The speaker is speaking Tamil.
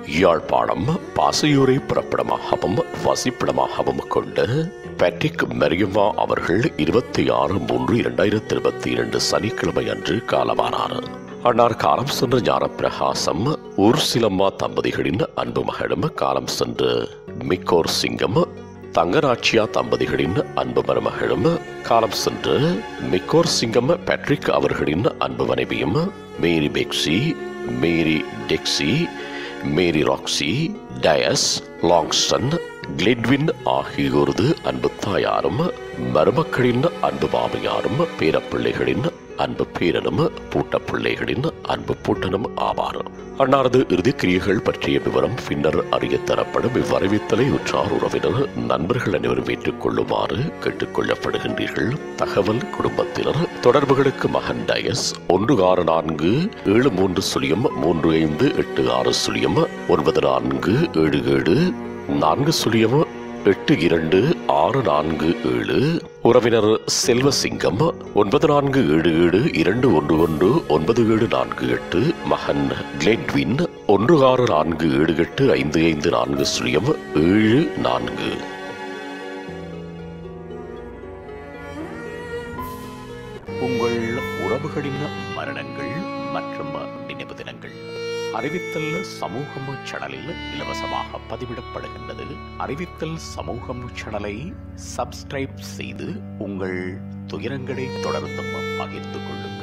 யாழ்ப்பாணம் பாசையூரை பிறப்பிடமாகவும் வசிப்பிடமாகவும் கொண்ட பேட்ரிக் மெரியம்மா அவர்கள் இருபத்தி ஆறு மூன்று இரண்டாயிரத்தி இருபத்தி இரண்டு சனிக்கிழமை அன்று காலமானார் அன்னார் காலம் சென்ற ஞானப்பிரகாசம் ஊர்சிலம்மா தம்பதிகளின் அன்பு மகளும் காலம் சென்று மிக்கோர் சிங்கம் தங்கராட்சியா தம்பதிகளின் அன்பு மருமகளும் காலம் சென்று மிக்கோர் சிங்கம் பேட்ரிக் அவர்களின் அன்பு மனைவியும் Mary Bexy Mary Dexy Mary Roxy Dias Langston கிளிட்வின் ஆகியோரது அன்பு தாயாரும் மருமக்களின் அன்பு மாமியாரும் பேரப்பிள்ளைகளின் அன்பு பேரனும் பூட்ட பிள்ளைகளின் அன்பு பூட்டனும் ஆவார் அன்னாரது இறுதிக்கிரியைகள் பற்றிய விவரம் பின்னர் அறிய தரப்படும் இவ்வறிவித்தலை உற்றார் உறவினர் நண்பர்கள் அனைவரும் ஏற்றுக்கொள்ளுமாறு கேட்டுக்கொள்ளப்படுகின்றீர்கள் தகவல் குடும்பத்தினர் தொடர்புகளுக்கு மகன் டயஸ் ஒன்று ஆறு நான்கு ஏழு மூன்று சுழியம் மூன்று ஐந்து எட்டு ஆறு சுழியம் ஒன்பது நான்கு ஏழு ஏழு நான்கு சுழியம் எட்டு இரண்டு ஆறு நான்கு ஏழு உறவினர் செல்வசிங்கம் ஒன்பது நான்கு ஏழு ஏழு இரண்டு ஒன்று ஒன்று ஒன்பது ஏழு நான்கு எட்டு மகன் கிளெட்வின் ஒன்று ஆறு நான்கு ஏழு எட்டு ஐந்து ஐந்து நான்கு சுழியம் ஏழு நான்கு உங்கள் உறவுகளின் மரணங்கள் மற்றும் நினைவு தினங்கள் அறிவித்தல் சமூகம் சேனலில் இலவசமாக பதிவிடப்படுகின்றது அறிவித்தல் சமூகம் சேனலை சப்ஸ்கிரைப் செய்து உங்கள் துயரங்களை தொடர்ந்தும் பகிர்ந்து கொள்ளுங்கள்